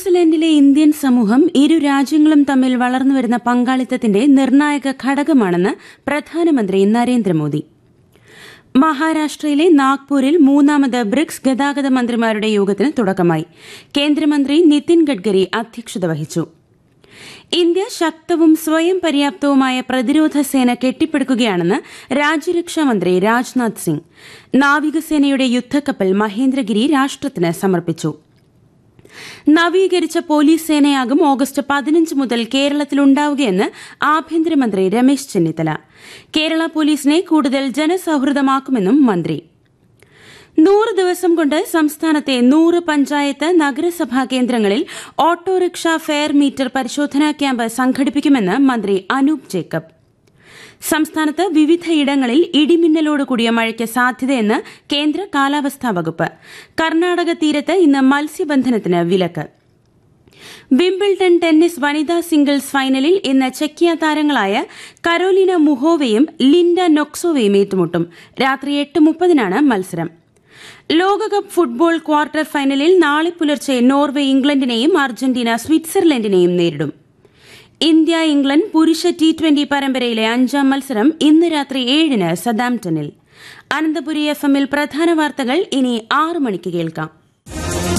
ന്യൂസിലൻഡിലെ Indian സമൂഹം ഇരു രാജ്യങ്ങളും തമ്മിൽ വളർന്നുവരുന്ന പങ്കാളിത്തത്തിന്റെ നിർണായക ഘടകമാണെന്ന് പ്രധാനമന്ത്രി നരേന്ദ്രമോദി മഹാരാഷ്ട്രയിലെ നാഗ്പൂരിൽ മൂന്നാമത് ബ്രിക്സ് ഗതാഗത മന്ത്രിമാരുടെ യോഗത്തിന് തുടക്കമായി കേന്ദ്രമന്ത്രി നിതിൻ ഗഡ്കരി അധ്യക്ഷത വഹിച്ചു ഇന്ത്യ ശക്തവും സ്വയം പര്യാപ്തവുമായ പ്രതിരോധ സേന കെട്ടിപ്പടുക്കുകയാണെന്ന് രാജ്യരക്ഷാമന്ത്രി രാജ്നാഥ് സിംഗ് നാവികസേനയുടെ യുദ്ധക്കപ്പൽ മഹേന്ദ്രഗിരി രാഷ്ട്രത്തിന് സമർപ്പിച്ചു നവീകരിച്ച പോലീസ് സേനയാകും ഓഗസ്റ്റ് പതിനഞ്ച് മുതൽ കേരളത്തിലുണ്ടാവുകയെന്ന് ആഭ്യന്തരമന്ത്രി രമേശ് ചെന്നിത്തല കേരള പോലീസിനെ കൂടുതൽ ജനസൌഹൃദമാക്കുമെന്നും മന്ത്രി നൂറ് ദിവസം കൊണ്ട് സംസ്ഥാനത്തെ നൂറ് പഞ്ചായത്ത് നഗരസഭാ കേന്ദ്രങ്ങളിൽ ഓട്ടോറിക്ഷ ഫെയർ മീറ്റർ പരിശോധനാ ക്യാമ്പ് സംഘടിപ്പിക്കുമെന്ന് മന്ത്രി അനൂപ് ജേക്കബ് സംസ്ഥാനത്ത് വിവിധയിടങ്ങളിൽ ഇടിമിന്നലോട് കൂടിയ മഴയ്ക്ക് സാധ്യതയെന്ന് കേന്ദ്ര കാലാവസ്ഥാ വകുപ്പ് കർണാടക തീരത്ത് ഇന്ന് മത്സ്യബന്ധനത്തിന് വിലക്ക് വിംബിൾട്ടൺ ടെന്നീസ് വനിതാ സിംഗിൾസ് ഫൈനലിൽ ഇന്ന് ചെക്കിയ താരങ്ങളായ കരോലിന മുഹോവയും ലിൻഡ നൊക്സോവയും ഏറ്റുമുട്ടും രാത്രി എട്ട് മുപ്പതിനാണ് മത്സരം ലോകകപ്പ് ഫുട്ബോൾ ക്വാർട്ടർ ഫൈനലിൽ നാളെ പുലർച്ചെ നോർവേ ഇംഗ്ലണ്ടിനെയും അർജന്റീന സ്വിറ്റ്സർലൻഡിനെയും നേരിടും ഇന്ത്യ ഇംഗ്ലണ്ട് പുരുഷ ടി ട്വന്റി പരമ്പരയിലെ അഞ്ചാം മത്സരം ഇന്ന് രാത്രി ഏഴിന് സദാംപ്ടണിൽ അനന്തപുരി എഫ് എമ്മിൽ പ്രധാന വാർത്തകൾ ഇനി ആറ് മണിക്ക് കേൾക്കാം